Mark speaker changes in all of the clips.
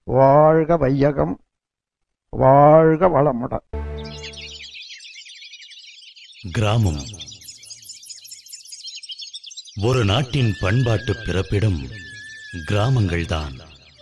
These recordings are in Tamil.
Speaker 1: வாழ்க வையகம் வாழ்க வளமுடன்
Speaker 2: கிராமம் ஒரு நாட்டின் பண்பாட்டு பிறப்பிடம் கிராமங்கள்தான்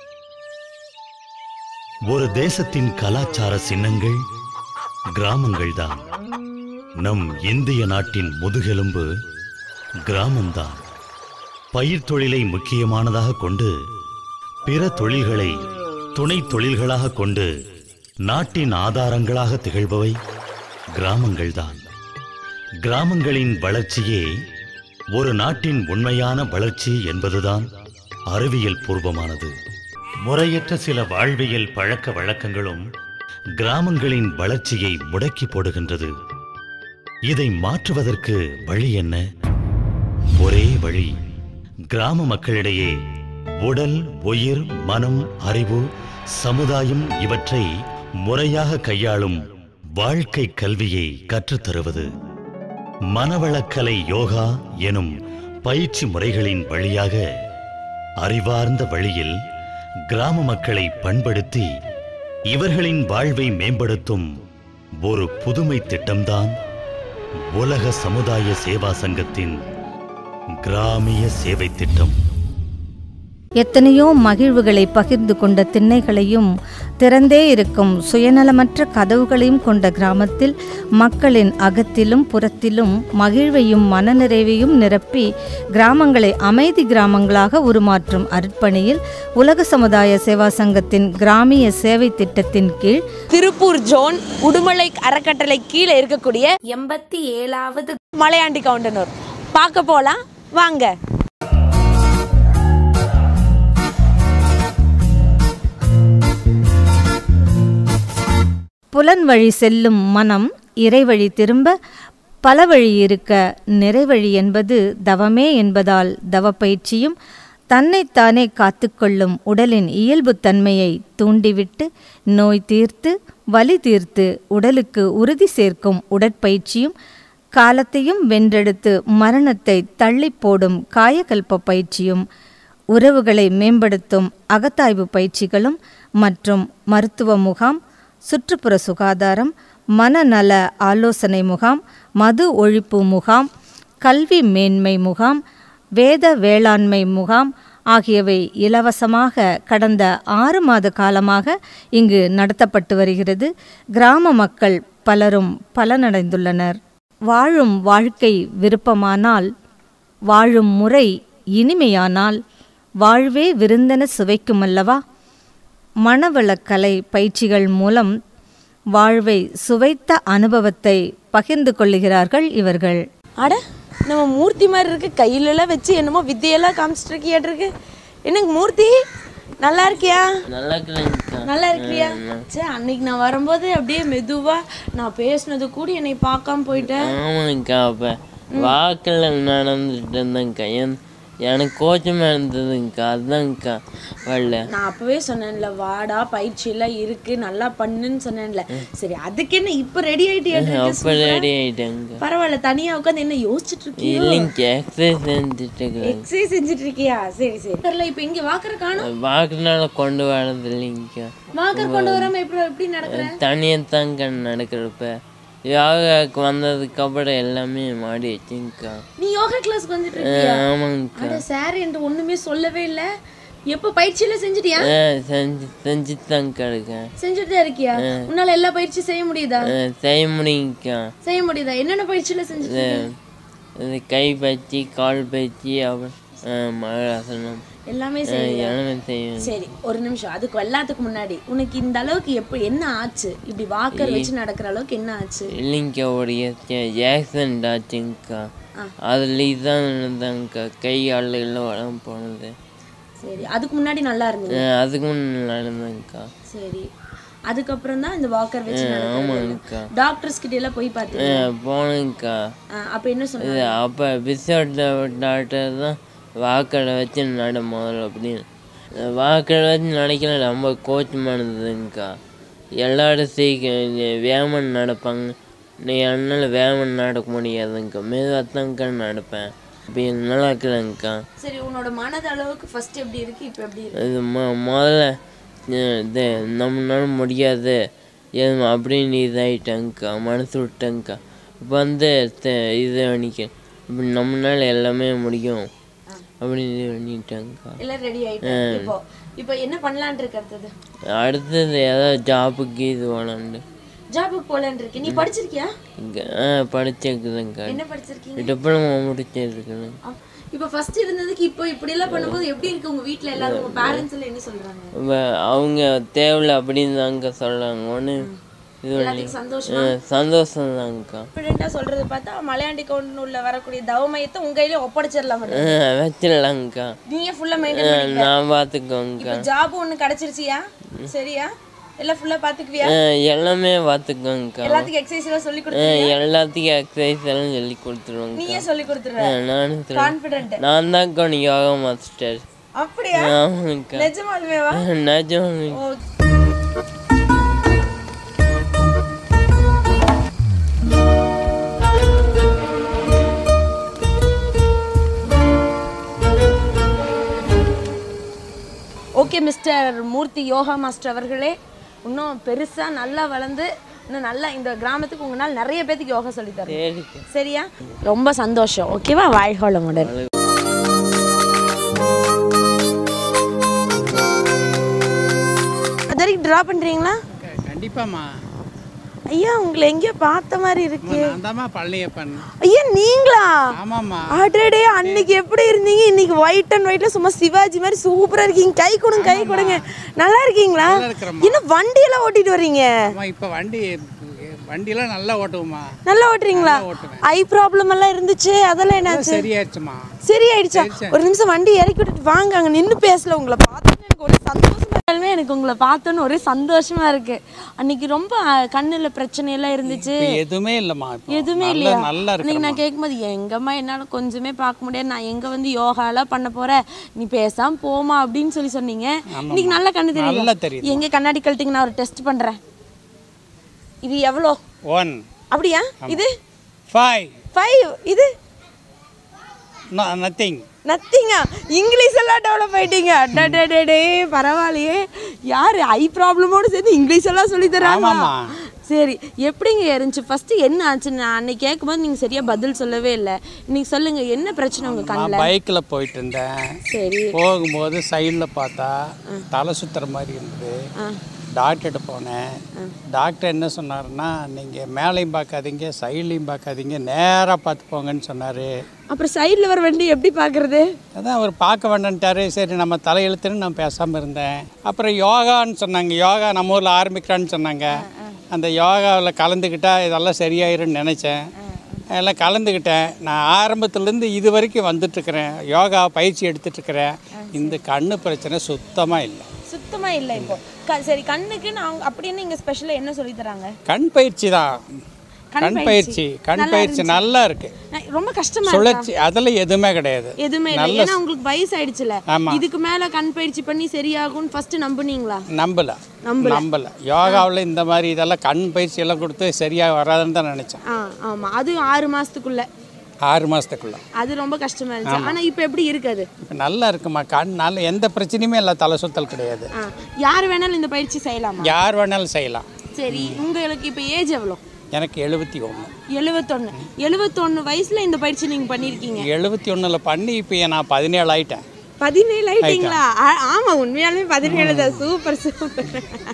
Speaker 2: ஒரு தேசத்தின் கலாச்சார சின்னங்கள் கிராமங்கள்தான் நம் இந்திய நாட்டின் முதுகெலும்பு கிராமம்தான் பயிர் தொழிலை முக்கியமானதாக கொண்டு பிற தொழில்களை துணை தொழில்களாக கொண்டு நாட்டின் ஆதாரங்களாக திகழ்பவை கிராமங்கள்தான் கிராமங்களின் வளர்ச்சியே ஒரு நாட்டின் உண்மையான வளர்ச்சி என்பதுதான் அறிவியல் பூர்வமானது முறையற்ற சில வாழ்வியல் பழக்க வழக்கங்களும் கிராமங்களின் வளர்ச்சியை முடக்கி போடுகின்றது இதை மாற்றுவதற்கு வழி என்ன ஒரே வழி கிராம மக்களிடையே உடல் உயிர் மனம் அறிவு சமுதாயம் இவற்றை முறையாக கையாளும் வாழ்க்கை கல்வியை கற்றுத்தருவது மனவளக்கலை யோகா எனும் பயிற்சி முறைகளின் வழியாக அறிவார்ந்த வழியில் கிராம மக்களை பண்படுத்தி இவர்களின் வாழ்வை மேம்படுத்தும் ஒரு புதுமை திட்டம்தான் உலக சமுதாய சேவா சங்கத்தின் கிராமிய சேவை திட்டம்
Speaker 3: எத்தனையோ மகிழ்வுகளை பகிர்ந்து கொண்ட திண்ணைகளையும் திறந்தே இருக்கும் சுயநலமற்ற கதவுகளையும் கொண்ட கிராமத்தில் மக்களின் அகத்திலும் புறத்திலும் மகிழ்வையும் மனநிறைவையும் நிரப்பி கிராமங்களை அமைதி கிராமங்களாக உருமாற்றும் அர்ப்பணியில் உலக சமுதாய சேவா சங்கத்தின் கிராமிய சேவை திட்டத்தின் கீழ்
Speaker 4: திருப்பூர் ஜோன் உடுமலை அறக்கட்டளை கீழே இருக்கக்கூடிய
Speaker 5: எண்பத்தி ஏழாவது
Speaker 4: மலையாண்டி கவுண்டனூர் பார்க்க போலாம் வாங்க
Speaker 3: புலன் வழி செல்லும் மனம் இறைவழி திரும்ப பல வழி இருக்க நிறைவழி என்பது தவமே என்பதால் தவப்பயிற்சியும் தன்னைத்தானே காத்துக்கொள்ளும் உடலின் இயல்புத் தன்மையை தூண்டிவிட்டு நோய் தீர்த்து வலி தீர்த்து உடலுக்கு உறுதி சேர்க்கும் உடற்பயிற்சியும் காலத்தையும் வென்றெடுத்து மரணத்தை தள்ளி போடும் காயகல்ப பயிற்சியும் உறவுகளை மேம்படுத்தும் அகத்தாய்வு பயிற்சிகளும் மற்றும் மருத்துவ முகாம் சுற்றுப்புற சுகாதாரம் மனநல ஆலோசனை முகாம் மது ஒழிப்பு முகாம் கல்வி மேன்மை முகாம் வேத வேளாண்மை முகாம் ஆகியவை இலவசமாக கடந்த ஆறு மாத காலமாக இங்கு நடத்தப்பட்டு வருகிறது கிராம மக்கள் பலரும் பலனடைந்துள்ளனர் வாழும் வாழ்க்கை விருப்பமானால் வாழும் முறை இனிமையானால் வாழ்வே விருந்தென சுவைக்குமல்லவா மனவளக்கலை பயிற்சிகள் மூலம் வாழ்வை சுவைத்த அனுபவத்தை பகிர்ந்து கொள்ளுகிறார்கள் இவர்கள்
Speaker 4: அட நம்ம மூர்த்தி மாதிரி இருக்கு கையிலலாம் வச்சு என்னமோ வித்தையெல்லாம் காமிச்சிட்டு இருக்கியாட்டு இருக்கு என்னங்க மூர்த்தி நல்லா இருக்கியா
Speaker 6: நல்லா இருக்கிறேங்க்கா
Speaker 4: நல்லா இருக்கிறியா சே அன்னைக்கு நான் வரும்போது அப்படியே மெதுவா நான் பேசுனது கூட என்னை பார்க்காம போயிட்டேன்
Speaker 6: ஆமாங்கக்கா அப்போ வாக்கில் நடந்துட்டு இருந்தேங்க்கா என் எனக்கு கோச்சமாக இருந்ததுங்கக்கா அதுதான்க்கா வரல
Speaker 4: நான் அப்பவே சொன்னேன்ல வாடா பயிற்சி எல்லாம் இருக்கு நல்லா பண்ணுன்னு சொன்னேன்ல சரி அதுக்கு என்ன இப்ப ரெடி ஆயிட்டியா
Speaker 6: அப்போ ரெடி ஆகிட்டேங்க
Speaker 4: பரவாயில்ல தனியா உட்காந்து என்ன யோசிச்சுட்டு இருக்கியோ
Speaker 6: இல்லைங்க எக்ஸசைஸ் செஞ்சுட்டு இருக்கிறேங்க
Speaker 4: எக்ஸசைஸ் செஞ்சுட்டு இருக்கியா சரி சரி தெரியல இப்ப இங்க வாக்கர் காணும்
Speaker 6: வாக்குனால கொண்டு வரது இல்லைங்கக்கா
Speaker 4: வாக்கர் கொண்டு வராம எப்படி எப்படி நடக்கிற
Speaker 6: தனியாக தாங்க நடக்கிறப்ப யோகாவுக்கு வந்ததுக்கு அப்புறம் எல்லாமே மாடி வச்சுங்கக்கா
Speaker 4: நீ யோகா கிளாஸ்க்கு வந்துட்டு இருக்கியா
Speaker 6: ஆமாங்கக்கா
Speaker 4: அட சார் என்று ஒண்ணுமே சொல்லவே இல்ல எப்ப பயிற்சியில செஞ்சுட்டியா
Speaker 6: ஆ செஞ்சு செஞ்சுட்டு தாங்க இருக்கேன்
Speaker 4: செஞ்சுட்டு தான் இருக்கியா உன்னால எல்லா பயிற்சியும் செய்ய முடியுதா
Speaker 6: ஆ, செய்ய முடியுங்கக்கா
Speaker 4: செய்ய முடியுதா என்னென்ன பயிற்சியில செஞ்சுட்டு இருக்க?
Speaker 6: இது கை பயிற்சி கால் பயிற்சி அப்புறம் ஆ, மகராசனம்
Speaker 4: எல்லாமே
Speaker 6: ஆ,
Speaker 4: செய்ய
Speaker 6: எல்லாமே செய்வேன்
Speaker 4: சரி ஒரு நிமிஷம் அதுக்கு எல்லாத்துக்கும் முன்னாடி உனக்கு இந்த அளவுக்கு எப்ப என்ன ஆச்சு இப்படி வாக்கர் வச்சு நடக்கிற அளவுக்கு என்ன ஆச்சு
Speaker 6: இல்லைங்கக்கா ஒரு ஆக்சிடென்ட் ஆச்சுங்கக்கா அதில் இதுதான் நடந்தாங்கக்கா கை கால் எல்லாம் உடம்பு போனது
Speaker 4: சரி அதுக்கு முன்னாடி நல்லா இருந்தது
Speaker 6: ஆ, அதுக்கு முன்னே நடந்தேங்கக்கா
Speaker 4: சரி அதுக்கப்புறம் தான் இந்த வாக்கர் வச்சு
Speaker 6: ஆமாங்கக்கா
Speaker 4: டாக்டர்ஸ் கிட்ட எல்லாம் போய்
Speaker 6: ஆ,
Speaker 4: பார்த்தீங்க
Speaker 6: போனேங்கக்கா
Speaker 4: அப்ப என்ன சொன்னாங்க
Speaker 6: இது அப்போ பிசோட் டாக்டர் தான் வாக்கடை வச்சு நட முதல்ல அப்படின்னு வாக்கடை வச்சு நடக்கிற ரொம்ப கோச்சமானதுங்கக்கா எல்லாரும் சீக்கிரம் வேமன் நடப்பாங்க நீ என்னால் வேமன் நடக்க முடியாதுங்கக்கா மெதுவாக தான்க்கா நடப்பேன் இப்போ நல்லா இருக்கிறேங்க்கா
Speaker 4: சரி உன்னோட மனது அளவுக்கு ஃபர்ஸ்ட் எப்படி இருக்கு இப்போ எப்படி இருக்கு
Speaker 6: இது மொ முதல்ல அஹ் இது நம்மளால முடியாது எது அப்படின்னு இதாயிட்டாங்கக்கா மனசு விட்டாங்கக்கா இப்போ வந்து த- இது பண்ணிக்க இப்படி நம்மளால எல்லாமே முடியும் அப்படின்னு இது பண்ணிட்டாங்கக்கா
Speaker 4: எல்லாம் ரெடி ஆயிட்டாங்க இப்போ இப்போ என்ன பண்ணலான் இருக்கு அடுத்தது
Speaker 6: அடுத்தது ஏதாவது ஜாபுக்கு இது வேணாண்டு
Speaker 4: ஜாபுக்கு போலான் இருக்கு நீ படிச்சிருக்கியா
Speaker 6: இங்கே ஆ படிச்சிருக்குதுங்கக்கா
Speaker 4: என்ன படிச்சிருக்கீங்க
Speaker 6: டிப்ளமோ முடிச்சிருக்குது
Speaker 4: அப்- இப்போ ஃபர்ஸ்ட் இருந்ததுக்கு இப்போ இப்படி எல்லாம் பண்ணும்போது எப்படி இருக்கு உங்க வீட்ல எல்லாரும் உங்க பேரண்ட்ஸ் எல்லாம் என்ன சொல்றாங்க
Speaker 6: இப்போ அவங்க தேவையில்ல அப்படின்னு தாங்க சொல்கிறாங்க ஒன்று இது பண்ணி
Speaker 4: எல்லாத்துக்கும் சந்தோஷமா
Speaker 6: சந்தோஷம் தாங்கக்கா
Speaker 4: கான்ஃபிடென்ட்டா சொல்றது பார்த்தா மலையாண்டி கவுண்ட் உள்ள வரக்கூடிய தவமயத்தை உங்க கையில ஒப்படைச்சிடலாம்
Speaker 6: ஆ, வச்சிடலாங்கக்கா
Speaker 4: நீங்க ஃபுல்லா
Speaker 6: ஆ,
Speaker 4: மெயின்டைன் பண்ணி
Speaker 6: நான் பார்த்துக்கோங்கக்கா
Speaker 4: இப்போ ஜாப் ஒண்ணு கிடைச்சிருச்சியா சரியா எல்லாம் ஃபுல்லா பாத்துக்குவியா
Speaker 6: ஆ, எல்லாமே பார்த்துக்கோங்கக்கா
Speaker 4: எல்லாத்துக்கும் எக்ஸசைஸ் எல்லாம் சொல்லி
Speaker 6: ஆ,
Speaker 4: கொடுத்து
Speaker 6: எல்லாத்துக்கும் எக்ஸசைஸ் எல்லாம் சொல்லி கொடுத்துருவாங்கக்கா
Speaker 4: நீயே சொல்லி கொடுத்துருவ
Speaker 6: ஆ, நானும் சொல்லுவேன்
Speaker 4: கான்ஃபிடென்ட்
Speaker 6: நான் தான்க்கா நீ யோகா மாஸ்டர்
Speaker 4: அப்படியா
Speaker 6: ஆமாங்கக்கா
Speaker 4: நிஜமாலுமேவா
Speaker 6: நிஜம்
Speaker 4: ஓ okay mister Murthy yoga master அவர்களே இன்னும் பெருசாக நல்லா வளர்ந்து இன்னும் நல்லா இந்த கிராமத்துக்கு உங்களால் நிறைய பேத்துக்கு யோகா சொல்லி தரேன்
Speaker 6: சரிக்கா
Speaker 4: சரியா ரொம்ப சந்தோஷம் ஓகேவா வாழ்கோளமுடன் அது வரைக்கும் ட்ரா பண்ணுறீங்களா
Speaker 5: கண்டிப்பாம்மா
Speaker 4: ஐயா உங்களை எங்கேயோ பார்த்த மாதிரி இருக்கு
Speaker 5: நான் தாம்மா பழனியப்பன்
Speaker 4: ஐயா நீங்களா
Speaker 5: ஆமாம்மா
Speaker 4: அடடே அன்னைக்கு எப்படி இருந்தீங்க இன்னைக்கு ஒயிட் அண்ட் ஒயிட்ல சும்மா சிவாஜி மாதிரி சூப்பரா இருக்கீங்க கை கொடுங்க கை கொடுங்க நல்லா இருக்கீங்களா
Speaker 5: நல்லா இருக்கிறேம்மா.
Speaker 4: இன்னும் வண்டியெல்லாம் ஓட்டிட்டு வர்றீங்க
Speaker 5: அம்மா இப்போ வண்டி வண்டியெல்லாம் நல்லா ஓட்டுவோம்மா
Speaker 4: நல்லா ஓட்டுறீங்களா
Speaker 5: ஓட்டுவேன்.
Speaker 4: ஐ ப்ராப்ளம் எல்லாம் இருந்துச்சு அதெல்லாம் என்னாச்சு
Speaker 5: சரியாச்சுமா
Speaker 4: சரி ஆயிடுச்சா ஒரு நிமிஷம் வண்டி இறக்கி விட்டுட்டு வாங்க அங்க நின்று பேசல உங்களை பார்த்தோன்னு எனக்கு ஒரு சந்தோஷமா இருந்தாலுமே எனக்கு உங்களை பார்த்தோன்னு ஒரே சந்தோஷமா இருக்கு அன்னைக்கு ரொம்ப அஹ், கண்ணுல பிரச்சனை எல்லாம் இருந்துச்சு
Speaker 5: இப்போ எதுவுமே இல்லைம்மா இப்போ
Speaker 4: எதுவுமே
Speaker 5: நல்லா
Speaker 4: இல்லையா
Speaker 5: நல்லா
Speaker 4: அன்னைக்கு
Speaker 5: இருக்கிறேம்மா
Speaker 4: நான் கேட்கும்போது எங்கம்மா என்னால கொஞ்சமே பார்க்க முடியாது நான் எங்க வந்து யோகாலாம் பண்ண போறேன் நீ பேசாம போமா அப்படின்னு சொல்லி சொன்னீங்க இன்னைக்கு நல்லா கண்ணு
Speaker 5: நல்லா
Speaker 4: தெரியல
Speaker 5: தெரியுது.
Speaker 4: எங்க கண்ணாடி கழட்டிங்க நான் ஒரு டெஸ்ட் பண்றேன் இது எவ்வளோ
Speaker 5: ஒன்
Speaker 4: அப்படியா இது
Speaker 5: ஃபைவ்
Speaker 4: ஃபைவ் இது
Speaker 5: நத்திங்
Speaker 4: நத்திங்கா இங்கிலீஷ் எல்லாம் டெவலப் ஆயிட்டீங்க அடடடடே பரவாயில்லையே யார் ஐ ப்ராப்ளமோடு சேர்ந்து இங்கிலீஷ் எல்லாம் சொல்லி தராங்க
Speaker 5: ஆமாம்மா.
Speaker 4: சரி எப்படிங்க இருந்துச்சு ஃபர்ஸ்ட் என்ன ஆச்சு நான் அன்னைக்கு கேட்கும்போது நீங்க சரியா பதில் சொல்லவே இல்லை இன்னைக்கு சொல்லுங்க என்ன பிரச்சனை உங்க
Speaker 5: நான்
Speaker 4: கண்ணில்
Speaker 5: பைக்கில் போயிட்டு இருந்தேன்
Speaker 4: சரி
Speaker 5: போகும்போது சைடில் பார்த்தா தலை சுத்துற மாதிரி இருந்தது டாக்டர்கிட்ட போனேன் டாக்டர் என்ன சொன்னாருன்னா நீங்கள் மேலேயும் பார்க்காதீங்க சைட்லேயும் பார்க்காதீங்க நேராக பார்த்து போங்கன்னு சொன்னார்
Speaker 4: அப்புறம் சைடில் வர வண்டி எப்படி பார்க்கறது
Speaker 5: அதான் அவர் பார்க்க வேண்டான்ட்டாரு சரி நம்ம தலையெழுத்துன்னு நான் பேசாமல் இருந்தேன் அப்புறம் யோகான்னு சொன்னாங்க யோகா நம்ம ஊரில் ஆரம்பிக்கிறான்னு சொன்னாங்க அந்த யோகாவில் கலந்துக்கிட்டா இதெல்லாம் சரியாயிரும்னு நினச்சேன் எல்லாம் கலந்துக்கிட்டேன் நான் ஆரம்பத்துலேருந்து இது வரைக்கும் வந்துட்டுருக்கிறேன் யோகா பயிற்சி எடுத்துட்ருக்கிறேன் இந்த கண்ணு பிரச்சனை சுத்தமாக இல்லை
Speaker 4: சுத்தமா இல்லை இப்போ க- சரி கண்ணுக்கு நான் அப்படின்னு இங்க ஸ்பெஷலாக என்ன சொல்லி தராங்க
Speaker 5: கண் பயிற்சி தான் கண் பயிற்சி கண் பயிற்சி நல்லா இருக்கு
Speaker 4: நான் ரொம்ப கஷ்டமா
Speaker 5: சுழற்சி அதில் எதுவுமே கிடையாது
Speaker 4: எதுவுமே இல்லை
Speaker 5: நல்ல
Speaker 4: ஏன்னா உங்களுக்கு வயசு ஆயிடுச்சுல
Speaker 5: ஆமா.
Speaker 4: இதுக்கு மேல கண் பயிற்சி பண்ணி சரியாகும்னு ஃபர்ஸ்ட் நம்புனீங்களா
Speaker 5: நம்பல நம்பல யோகாவில் இந்த மாதிரி இதெல்லாம் கண் பயிற்சி எல்லாம் கொடுத்து சரியாக வராதுன்னு தான் நினச்சேன்
Speaker 4: ஆ ஆமா அது ஆறு மாசத்துக்குள்ள
Speaker 5: ஆறு மாதத்துக்குள்ள
Speaker 4: அது ரொம்ப கஷ்டமா இருந்துச்சு ஆனா இப்போ எப்படி இருக்குது
Speaker 5: இப்போ நல்லா இருக்குமா கண் நல்ல எந்த பிரச்சனையுமே இல்லை தலை சுத்தல் கிடையாது
Speaker 4: ஆ யார் வேணாலும் இந்த பயிற்சி செய்யலாமா
Speaker 5: யார் வேணாலும் செய்யலாம்
Speaker 4: சரி உங்களுக்கு இப்போ ஏஜ் எவ்வளோ
Speaker 5: எனக்கு எழுபத்தி ஒன்று
Speaker 4: எழுவத்தொன்னு எழுவத்தொன்னு வயசுல இந்த பயிற்சி நீங்க பண்ணிருக்கீங்க
Speaker 5: எழுபத்தி ஒன்றில் பண்ணி இப்போ நான் பதினேழு ஆயிட்டேன்
Speaker 4: பதினேழு ஆயிட்டீங்களா ஆ- ஆமா உண்மையாலுமே பதினேழு தான் சூப்பர் சூப்பர்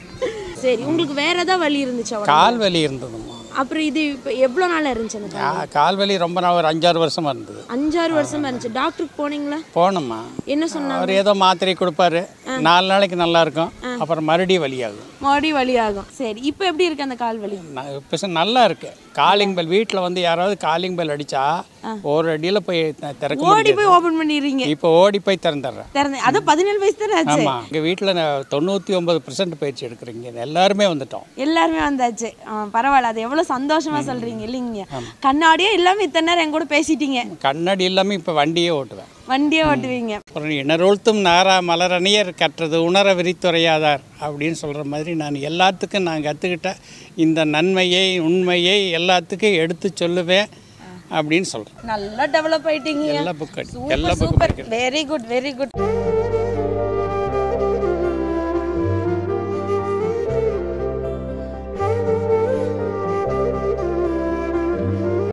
Speaker 4: சரி உங்களுக்கு வேற ஏதாவது வழி இருந்துச்சா உடம்புல?
Speaker 5: கால் வலி இருந்ததும்மா
Speaker 4: அப்புறம் இது இப்போ எவ்வளோ நாள் இருந்துச்சு அந்த கால்?
Speaker 5: கா- கால் வலி ரொம்ப நாள் ஒரு அஞ்சாறு வருஷமா இருந்தது
Speaker 4: அஞ்சாறு வருஷமா இருந்துச்சு டாக்டருக்கு போனீங்களா
Speaker 5: போனோம்மா
Speaker 4: என்ன சொன்னாங்க
Speaker 5: அவர் ஏதோ மாத்திரை கொடுப்பாரு நாலு நாளைக்கு நல்லா இருக்கும் அப்புறம் மறுபடியும் வலியாகும்
Speaker 4: மறுபடியும் வலியாகும் சரி இப்போ எப்படி இருக்கு அந்த கால் வலி
Speaker 5: ந- இப்போ நல்லா இருக்கு காலிங் பெல் வீட்டில் வந்து யாராவது காலிங் பெல் அடிச்சா ஒரு அடியில் போய் த- திறக்க
Speaker 4: ஓடி
Speaker 5: முடியாது
Speaker 4: போய் ஓபன் பண்ணிடுறீங்க
Speaker 5: இப்போ ஓடி போய் திறந்துடுறேன்
Speaker 4: திறந்து அதான் பதினேழு வயசு தானே ஆச்சு
Speaker 5: ஆமாம் எங்கள் வீட்டில் தொண்ணூற்றி ஒன்பது பர்சன்ட் பயிற்சி எடுக்கிறீங்க எல்லாருமே வந்துட்டோம்
Speaker 4: எல்லாருமே வந்தாச்சு ஆ, பரவாயில்ல அது எவ்வளவு சந்தோஷமா சொல்றீங்க இல்லைங்க கண்ணாடியே இல்லாம இத்தனை நேரம் என் கூட பேசிட்டீங்க
Speaker 5: கண்ணாடி இல்லாமல் இப்போ வண்டியே ஓட்டுவேன்
Speaker 4: வண்டியே ஓட்டுவீங்க
Speaker 5: அப்புறம் இணரொழுத்தும் நாரா மலரணியர் கற்றது உணர விரித்துரையாதார் அப்படின்னு சொல்கிற மாதிரி நான் எல்லாத்துக்கும் நான் கற்றுக்கிட்ட இந்த நன்மையை உண்மையை எல்லாத்துக்கும் எடுத்து சொல்லுவேன் அப்படின்னு சொல்கிறேன்
Speaker 4: நல்லா டெவலப் ஆயிட்டீங்க
Speaker 5: எல்லா புக் அடி எல்லா
Speaker 4: சூப்பர்
Speaker 5: புக்கும்
Speaker 4: சூப்பர்
Speaker 5: படிக்கிறேன்
Speaker 4: வெரி குட் வெரி குட்